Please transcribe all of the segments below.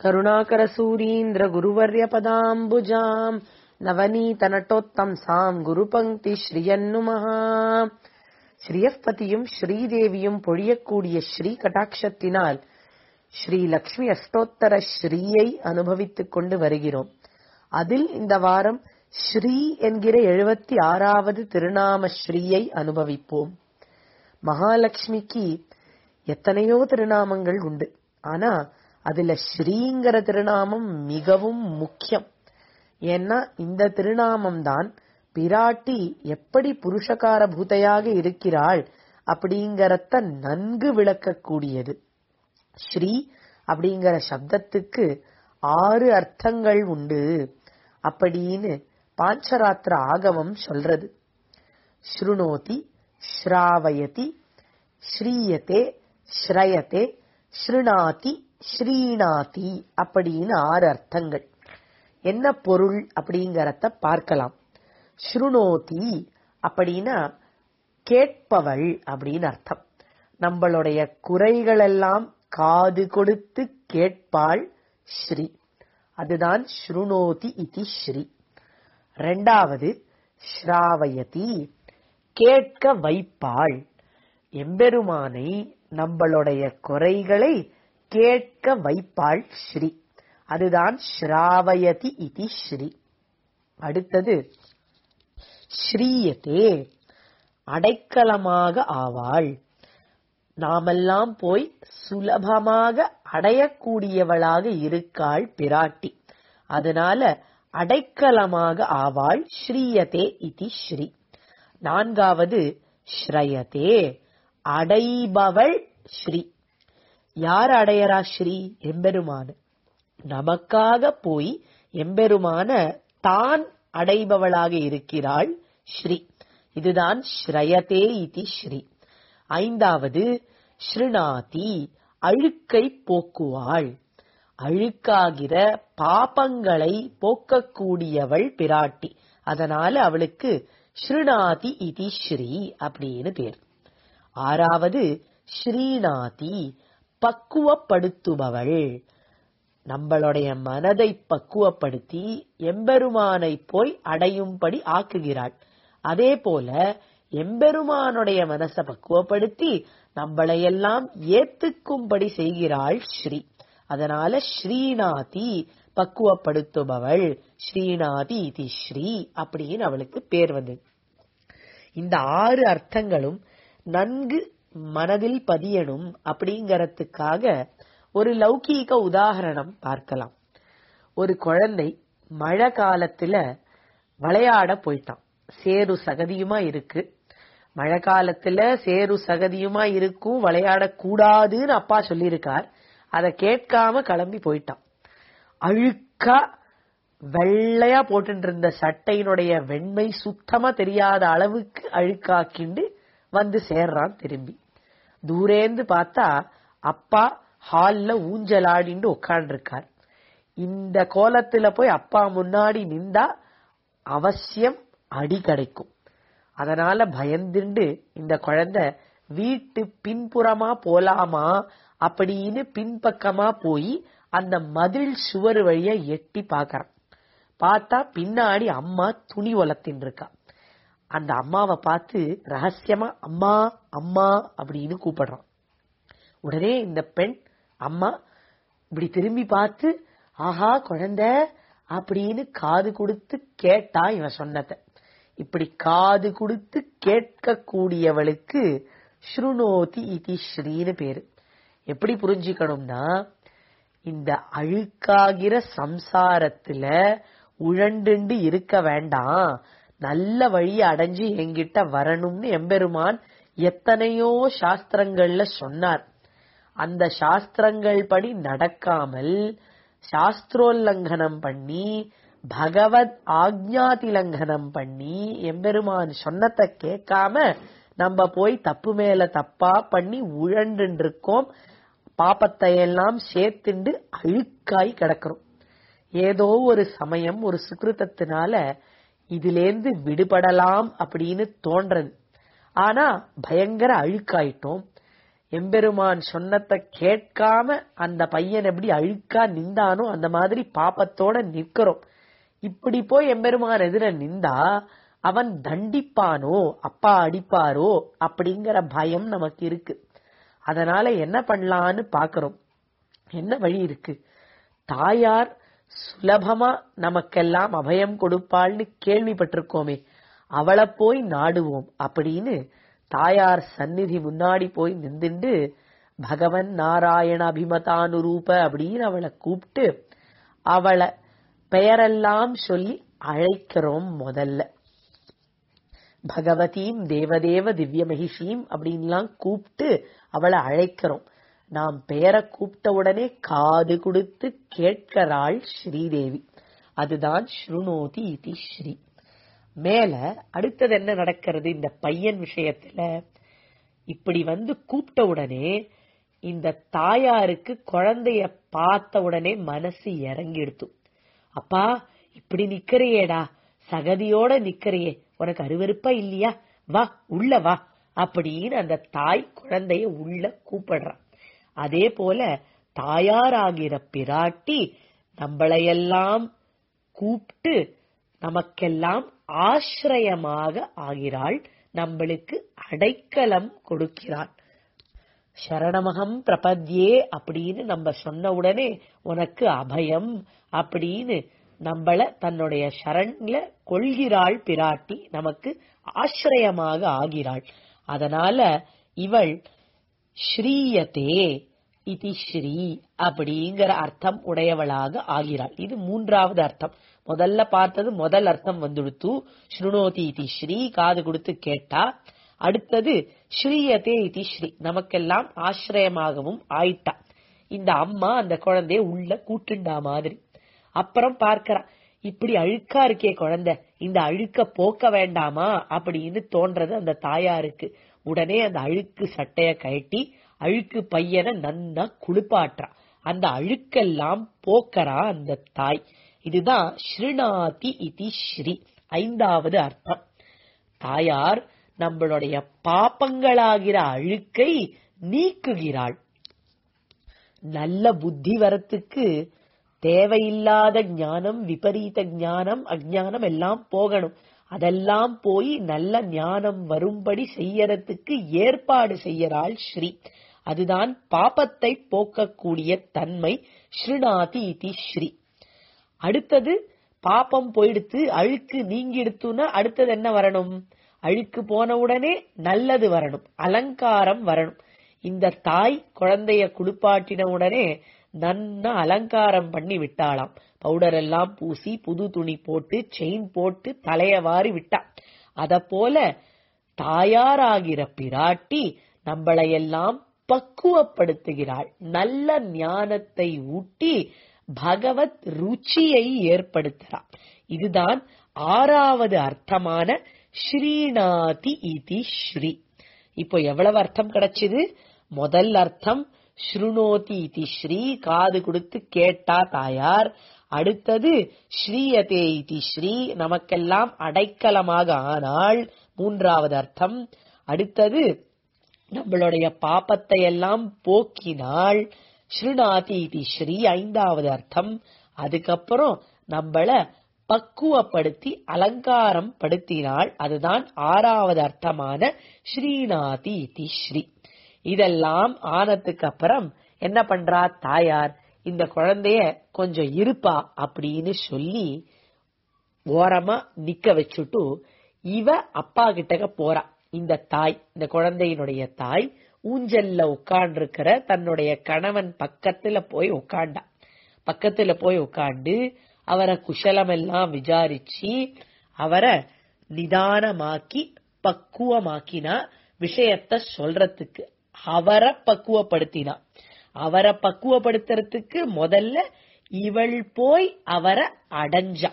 करुणाकरसूरीन्द्रगुरुवर्यपदाम्बुजाम् நவநீதநட்டோத்தம்சாம் குருபங்கி ஸ்ரீயன்னுமஹா ஸ்ரீயப்பதியும் ஸ்ரீதேவியும் பொழியக்கூடிய ஸ்ரீ கடாட்சத்தினால் ஸ்ரீ லக்ஷ்மி அஷ்டோத்தர ஸ்ரீயை அனுபவித்துக் கொண்டு வருகிறோம் அதில் இந்த வாரம் ஸ்ரீ என்கிற எழுபத்தி ஆறாவது திருநாம ஸ்ரீயை அனுபவிப்போம் மகாலட்சுமிக்கு எத்தனையோ திருநாமங்கள் உண்டு ஆனா அதுல ஸ்ரீங்கிற திருநாமம் மிகவும் முக்கியம் ஏன்னா இந்த திருநாமம் தான் பிராட்டி எப்படி புருஷகார பூதையாக இருக்கிறாள் அப்படிங்கறத நன்கு விளக்கக்கூடியது ஸ்ரீ அப்படிங்கிற சப்தத்துக்கு ஆறு அர்த்தங்கள் உண்டு அப்படின்னு பாஞ்சராத்திர ஆகமம் சொல்றது ஸ்ருணோதி ஸ்ராவயதி ஸ்ரீயதே ஸ்ரயதே ஸ்ருணாதி ஸ்ரீநாதி அப்படின்னு ஆறு அர்த்தங்கள் என்ன பொருள் அப்படிங்கறத பார்க்கலாம் ஸ்ருணோதி அப்படின்னா கேட்பவள் அப்படின்னு அர்த்தம் நம்மளுடைய குறைகளெல்லாம் காது கொடுத்து கேட்பாள் ஸ்ரீ அதுதான் ஸ்ருணோதி இதி ஸ்ரீ ரெண்டாவது ஸ்ராவயதி கேட்க வைப்பாள் எம்பெருமானை நம்மளுடைய குறைகளை கேட்க வைப்பாள் ஸ்ரீ அதுதான் ஸ்ராவயதி இதி ஸ்ரீ அடுத்தது ஸ்ரீயதே அடைக்கலமாக ஆவாள் நாமெல்லாம் போய் சுலபமாக அடையக்கூடியவளாக இருக்காள் பிராட்டி அதனால அடைக்கலமாக ஆவாள் ஸ்ரீயதே இதி ஸ்ரீ நான்காவது ஸ்ரயதே அடைபவள் ஸ்ரீ யார் அடையறா ஸ்ரீ எம்பெருமானு நமக்காக போய் எம்பெருமான தான் அடைபவளாக இருக்கிறாள் ஸ்ரீ இதுதான் ஸ்ரயதே இதி ஸ்ரீ ஐந்தாவது ஸ்ருணாதி அழுக்கை போக்குவாள் அழுக்காகிற பாபங்களை போக்கக்கூடியவள் பிராட்டி அதனால அவளுக்கு ஸ்ருணாதி இதி ஸ்ரீ அப்படின்னு பேர் ஆறாவது ஸ்ரீநாதி பக்குவப்படுத்துபவள் நம்மளுடைய மனதை பக்குவப்படுத்தி எம்பெருமானை போய் அடையும்படி ஆக்குகிறாள் அதே போல எம்பெருமானுடைய மனசை பக்குவப்படுத்தி நம்மளையெல்லாம் ஏத்துக்கும்படி செய்கிறாள் ஸ்ரீ அதனால ஸ்ரீநாதி பக்குவப்படுத்துபவள் ஸ்ரீநாதி இது ஸ்ரீ அப்படின்னு அவளுக்கு பேர் வந்தது இந்த ஆறு அர்த்தங்களும் நன்கு மனதில் பதியணும் அப்படிங்கறதுக்காக ஒரு லௌகீக உதாகரணம் பார்க்கலாம் ஒரு குழந்தை மழை காலத்துல விளையாட போயிட்டான் சேரு சகதியுமா இருக்கு மழை காலத்துல சேரு சகதியுமா இருக்கும் விளையாட கூடாதுன்னு அப்பா சொல்லியிருக்கார் அதை கேட்காம கிளம்பி போயிட்டான் அழுக்கா வெள்ளையா போட்டு இருந்த சட்டையினுடைய வெண்மை சுத்தமா தெரியாத அளவுக்கு அழுக்காக்கிண்டு வந்து சேர்றான் திரும்பி தூரேந்து பார்த்தா அப்பா ஹால்ல ஊஞ்சலாடிண்டு உட்காண்டிருக்கார் இந்த கோலத்துல போய் அப்பா முன்னாடி நின்றா அவசியம் அடி கிடைக்கும் அதனால பயந்துண்டு இந்த குழந்தை வீட்டு பின்புறமா போலாமா அப்படின்னு பின்பக்கமா போய் அந்த மதில் சுவர் வழியா எட்டி பாக்கறான் பார்த்தா பின்னாடி அம்மா துணி வளர்த்தின்னு இருக்கா அந்த அம்மாவை பார்த்து ரகசியமா அம்மா அம்மா அப்படின்னு கூப்பிடுறான் உடனே இந்த பெண் அம்மா இப்படி திரும்பி பார்த்து ஆஹா குழந்தை அப்படின்னு காது கொடுத்து கேட்டா இவன் சொன்னத இப்படி காது கொடுத்து கேட்கக்கூடியவளுக்கு ஸ்ருணோதி இதி ஸ்ரீன்னு பேரு எப்படி புரிஞ்சுக்கணும்னா இந்த அழுக்காகிற சம்சாரத்துல உழண்டுண்டு இருக்க வேண்டாம் நல்ல வழி அடைஞ்சு என்கிட்ட வரணும்னு எம்பெருமான் எத்தனையோ சாஸ்திரங்கள்ல சொன்னார் அந்த சாஸ்திரங்கள் படி நடக்காமல் சாஸ்திரோல்லங்கனம் பண்ணி பகவத் ஆக்ஞாதி லங்கனம் பண்ணி எம்பெருமான் சொன்னதை கேட்காம நம்ம போய் தப்பு மேல தப்பா பண்ணி உழண்டு இருக்கோம் பாப்பத்தை எல்லாம் சேர்த்துண்டு அழுக்காய் கிடக்கிறோம் ஏதோ ஒரு சமயம் ஒரு சுக்கிருத்தத்தினால இதிலேந்து விடுபடலாம் அப்படின்னு தோன்றது ஆனா பயங்கர அழுக்காயிட்டோம் எம்பெருமான் சொன்னத்தை கேட்காம அந்த பையன் எப்படி அழுக்கா நிந்தானோ அந்த மாதிரி பாப்பத்தோட நிக்கிறோம் இப்படி போய் எம்பெருமான் எதிர நிந்தா அவன் தண்டிப்பானோ அப்பா அடிப்பாரோ அப்படிங்கிற பயம் நமக்கு இருக்கு அதனால என்ன பண்ணலான்னு பாக்குறோம் என்ன வழி இருக்கு தாயார் சுலபமா நமக்கெல்லாம் அபயம் கொடுப்பாள்னு கேள்விப்பட்டிருக்கோமே அவளை போய் நாடுவோம் அப்படின்னு தாயார் சந்நிதி முன்னாடி போய் நின்றுண்டு பகவன் நாராயண அபிமதானுரூப அப்படின்னு அவளை கூப்பிட்டு அவளை பெயரெல்லாம் சொல்லி அழைக்கிறோம் முதல்ல பகவதீம் தேவதேவ திவ்ய மகிஷீம் அப்படின்லாம் கூப்பிட்டு அவளை அழைக்கிறோம் நாம் பெயரை கூப்பிட்ட உடனே காது கொடுத்து கேட்கிறாள் ஸ்ரீதேவி அதுதான் ஸ்ருணோதி இதி ஸ்ரீ மேல அடுத்தது என்ன நடக்கிறது இந்த பையன் விஷயத்துல இப்படி வந்து கூப்பிட்ட உடனே இந்த தாயாருக்கு குழந்தைய பார்த்த உடனே மனசு இறங்கிடுத்து அப்பா இப்படி நிக்கிறையேடா சகதியோட நிக்கிறையே உனக்கு அருவருப்பா இல்லையா வா உள்ள வா அப்படின்னு அந்த தாய் குழந்தைய உள்ள கூப்பிடுறான் அதே போல தாயாராகிற பிராட்டி நம்மளையெல்லாம் கூப்பிட்டு நமக்கெல்லாம் ஆசிரயமாக ஆகிறாள் நம்மளுக்கு அடைக்கலம் கொடுக்கிறாள் சரணமகம் பிரபத்யே அப்படின்னு நம்ம சொன்ன உடனே உனக்கு அபயம் அப்படின்னு நம்மள தன்னுடைய சரண்ல கொள்கிறாள் பிராட்டி நமக்கு ஆசிரயமாக ஆகிறாள் அதனால இவள் ஸ்ரீயதே இதி ஸ்ரீ அப்படிங்கிற அர்த்தம் உடையவளாக ஆகிறாள் இது மூன்றாவது அர்த்தம் முதல்ல பார்த்தது முதல் அர்த்தம் வந்துடுத்து ஸ்ருணோதி இதி ஸ்ரீ காது கொடுத்து கேட்டா அடுத்தது ஸ்ரீயதே இதி ஸ்ரீ நமக்கெல்லாம் ஆசிரயமாகவும் ஆயிட்டா இந்த அம்மா அந்த குழந்தைய உள்ள கூட்டுண்டா மாதிரி அப்புறம் பார்க்கறா இப்படி அழுக்கா இருக்கே குழந்தை இந்த அழுக்க போக்க வேண்டாமா அப்படின்னு தோன்றது அந்த தாயாருக்கு உடனே அந்த அழுக்கு சட்டைய கழட்டி அழுக்கு பையனை நன்னா குளிப்பாட்டுறா அந்த அழுக்கெல்லாம் போக்கறா அந்த தாய் இதுதான் ஸ்ரீநாதி இதி ஸ்ரீ ஐந்தாவது அர்த்தம் தாயார் நம்மளுடைய பாப்பங்களாகிற அழுக்கை நீக்குகிறாள் நல்ல புத்தி வரத்துக்கு தேவையில்லாத ஞானம் விபரீத ஞானம் அஜ்ஞானம் எல்லாம் போகணும் அதெல்லாம் போய் நல்ல ஞானம் வரும்படி செய்யறதுக்கு ஏற்பாடு செய்யறாள் ஸ்ரீ அதுதான் பாபத்தை போக்கக்கூடிய தன்மை ஸ்ரீநாதி இதி ஸ்ரீ அடுத்தது பாப்பம் போயிடுத்து அழுக்கு நீங்கிடுத்துன்னா அடுத்தது என்ன வரணும் அழுக்கு போன உடனே நல்லது வரணும் அலங்காரம் வரணும் இந்த தாய் குழந்தைய குளிப்பாட்டின உடனே நன்னா அலங்காரம் பண்ணி விட்டாளாம் பவுடர் எல்லாம் பூசி புது துணி போட்டு செயின் போட்டு தலைய வாரி விட்டா அத போல தாயாராகிற பிராட்டி நம்மளையெல்லாம் பக்குவப்படுத்துகிறாள் நல்ல ஞானத்தை ஊட்டி பகவத் ருச்சியை ஏற்படுத்துறார் இதுதான் ஆறாவது அர்த்தமான ஸ்ரீநாதி இதி ஸ்ரீ இப்போ எவ்வளவு அர்த்தம் கிடைச்சது முதல் அர்த்தம் ஸ்ருணோதி இதி ஸ்ரீ காது கொடுத்து கேட்டா தாயார் அடுத்தது ஸ்ரீயதே இதி ஸ்ரீ நமக்கெல்லாம் அடைக்கலமாக ஆனாள் மூன்றாவது அர்த்தம் அடுத்தது நம்மளுடைய பாப்பத்தை எல்லாம் போக்கினாள் ஸ்ரீநாதி இதி ஸ்ரீ ஐந்தாவது அர்த்தம் அதுக்கப்புறம் நம்மள பக்குவப்படுத்தி அலங்காரம் படுத்தினாள் அதுதான் ஆறாவது அர்த்தமான ஸ்ரீநாதி இதி ஸ்ரீ இதெல்லாம் ஆனதுக்கு அப்புறம் என்ன பண்றா தாயார் இந்த குழந்தைய கொஞ்சம் இருப்பா அப்படின்னு சொல்லி ஓரமா நிக்க வச்சுட்டு இவ அப்பா கிட்டக்க போறா இந்த தாய் இந்த குழந்தையினுடைய தாய் ஊஞ்சல்ல உட்கார்ந்துருக்கிற தன்னுடைய கணவன் பக்கத்துல போய் உட்காண்டா பக்கத்துல போய் உட்காண்டு அவரை குஷலம் எல்லாம் விசாரிச்சு அவரை நிதானமாக்கி பக்குவமாக்கினா விஷயத்த சொல்றதுக்கு அவரை பக்குவப்படுத்தினா அவரை பக்குவப்படுத்துறதுக்கு முதல்ல இவள் போய் அவரை அடைஞ்சா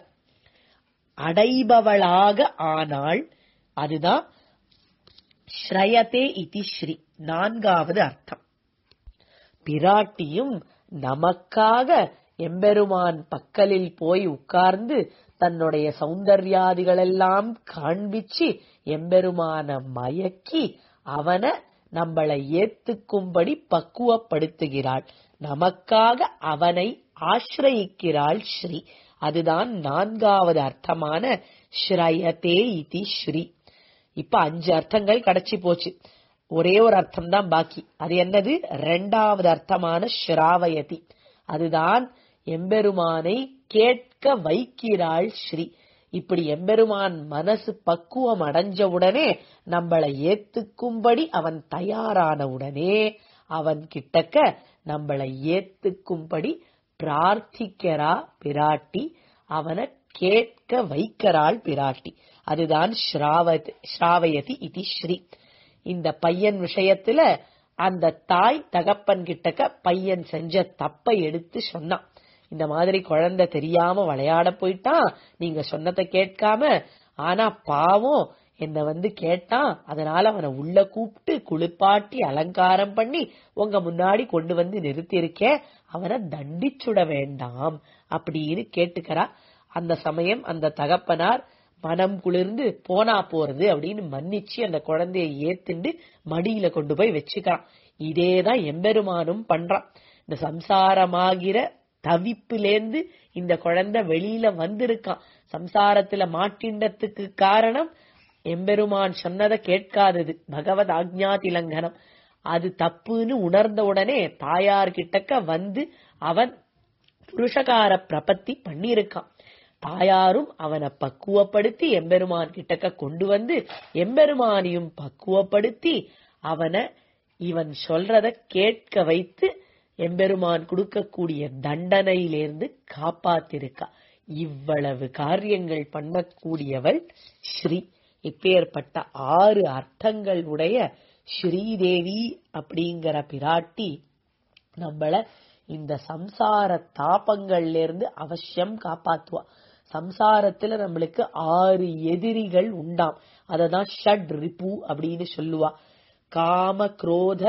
அடைபவளாக ஆனாள் அதுதான் ஸ்ரயதே இதி ஸ்ரீ நான்காவது அர்த்தம் பிராட்டியும் நமக்காக எம்பெருமான் பக்கலில் போய் உட்கார்ந்து தன்னுடைய சௌந்தர்யாதிகளெல்லாம் காண்பிச்சு எம்பெருமான மயக்கி அவனை நம்மளை ஏத்துக்கும்படி பக்குவப்படுத்துகிறாள் நமக்காக அவனை ஆசிரயிக்கிறாள் ஸ்ரீ அதுதான் நான்காவது அர்த்தமான ஸ்ரயதே இதி ஸ்ரீ இப்ப அஞ்சு அர்த்தங்கள் கிடைச்சி போச்சு ஒரே ஒரு அர்த்தம் தான் பாக்கி அது என்னது ரெண்டாவது அர்த்தமான ஸ்ராவயதி அதுதான் எம்பெருமானை கேட்க வைக்கிறாள் ஸ்ரீ இப்படி எம்பெருமான் மனசு பக்குவம் அடைஞ்ச உடனே நம்மளை ஏத்துக்கும்படி அவன் தயாரான உடனே அவன் கிட்டக்க நம்மளை ஏத்துக்கும்படி பிரார்த்திக்கிறா பிராட்டி அவனை கேட்க வைக்கிறாள் பிராட்டி அதுதான் ஸ்ராவத் ஸ்ராவயதி இதி ஸ்ரீ இந்த பையன் விஷயத்துல அந்த தாய் தகப்பன் கிட்டக்க பையன் செஞ்ச தப்பை எடுத்து சொன்னான் இந்த மாதிரி குழந்தை தெரியாம விளையாட போயிட்டான் நீங்க சொன்னதை கேட்காம ஆனா பாவம் என்ன வந்து கேட்டான் அதனால அவனை உள்ள கூப்பிட்டு குளிப்பாட்டி அலங்காரம் பண்ணி உங்க முன்னாடி கொண்டு வந்து நிறுத்தியிருக்கேன் அவனை தண்டிச்சுட வேண்டாம் அப்படின்னு கேட்டுக்கிறா அந்த சமயம் அந்த தகப்பனார் மனம் குளிர்ந்து போனா போறது அப்படின்னு மன்னிச்சு அந்த குழந்தைய ஏத்துண்டு மடியில கொண்டு போய் வச்சுக்கிறான் இதேதான் எம்பெருமானும் பண்றான் இந்த சம்சாரமாகிற தவிப்பிலேந்து இந்த குழந்தை வெளியில வந்திருக்கான் சம்சாரத்துல மாட்டின்றதுக்கு காரணம் எம்பெருமான் சொன்னதை கேட்காதது பகவத் ஆக்ஞா திலங்கனம் அது தப்புன்னு உணர்ந்த உடனே தாயார் கிட்டக்க வந்து அவன் புருஷகார பிரபத்தி பண்ணியிருக்கான் தாயாரும் அவனை பக்குவப்படுத்தி எம்பெருமான் கிட்டக்க கொண்டு வந்து எம்பெருமானையும் பக்குவப்படுத்தி அவனை இவன் சொல்றத கேட்க வைத்து எம்பெருமான் கொடுக்கக்கூடிய தண்டனையிலிருந்து காப்பாத்திருக்கா இவ்வளவு காரியங்கள் பண்ணக்கூடியவள் ஸ்ரீ இப்பேற்பட்ட ஆறு அர்த்தங்கள் உடைய ஸ்ரீதேவி அப்படிங்கிற பிராட்டி நம்மள இந்த சம்சார தாபங்கள்ல இருந்து அவசியம் காப்பாத்துவா சம்சாரத்துல நம்மளுக்கு ஆறு எதிரிகள் உண்டாம் அததான் ஷட் ரிபு அப்படின்னு சொல்லுவா காம குரோத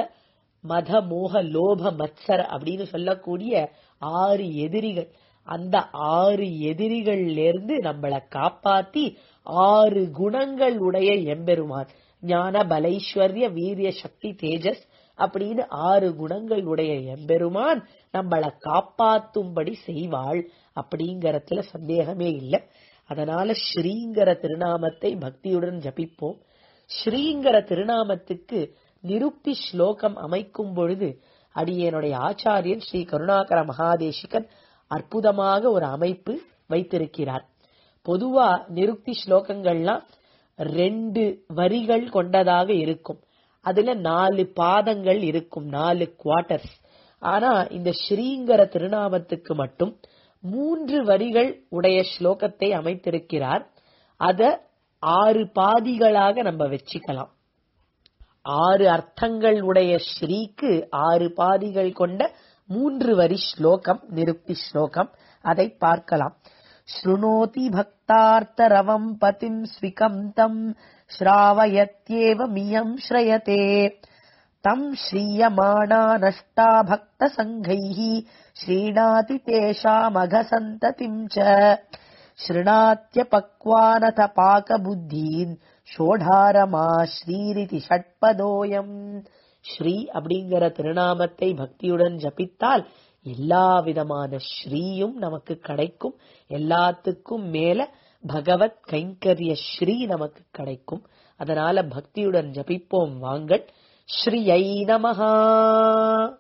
மத மோக லோப மத்சர அப்படின்னு சொல்லக்கூடிய ஆறு எதிரிகள் அந்த ஆறு எதிரிகள்ல இருந்து நம்மளை காப்பாத்தி ஆறு குணங்கள் உடைய எம்பெருமான் ஞான பலைஸ்வர்ய வீரிய சக்தி தேஜஸ் அப்படின்னு ஆறு குணங்கள் உடைய எம்பெருமான் நம்மளை காப்பாத்தும்படி செய்வாள் அப்படிங்கறதுல சந்தேகமே இல்லை அதனால ஸ்ரீங்கிற திருநாமத்தை பக்தியுடன் ஜபிப்போம் ஸ்ரீங்கிற திருநாமத்துக்கு நிருக்தி ஸ்லோகம் அமைக்கும் பொழுது அடியனுடைய ஆச்சாரியன் ஸ்ரீ கருணாகர மகாதேசிகன் அற்புதமாக ஒரு அமைப்பு வைத்திருக்கிறார் பொதுவா நிருக்தி ஸ்லோகங்கள்லாம் ரெண்டு வரிகள் கொண்டதாக இருக்கும் அதுல நாலு பாதங்கள் இருக்கும் நாலு குவார்டர்ஸ் ஆனா இந்த ஸ்ரீங்கிற திருநாமத்துக்கு மட்டும் மூன்று வரிகள் உடைய ஸ்லோகத்தை அமைத்திருக்கிறார் அத ஆறு பாதிகளாக நம்ம வச்சுக்கலாம் ஆறு அர்த்தங்கள் உடைய ஸ்ரீக்கு ஆறு பாதிகள் கொண்ட மூன்று வரி ஸ்லோகம் நிருக்தி ஸ்லோகம் அதை பார்க்கலாம் शृणोति भक्तार्तरवम् पतिम् स्विकम् तम् श्रावयत्येव मियम् श्रयते तम् श्रीयमाणा नष्टा भक्तसङ्घैः श्रीणाति तेषामघसन्ततिम् च शृणात्यपक्वानथ पाकबुद्धीन् ஷோடாரமா ஸ்ரீரிதி ஷட்பதோயம் ஸ்ரீ அப்படிங்கிற திருநாமத்தை பக்தியுடன் ஜபித்தால் எல்லா விதமான ஸ்ரீயும் நமக்கு கிடைக்கும் எல்லாத்துக்கும் மேல பகவத் கைங்கரிய ஸ்ரீ நமக்கு கிடைக்கும் அதனால பக்தியுடன் ஜபிப்போம் வாங்கள் ஸ்ரீயை நமஹா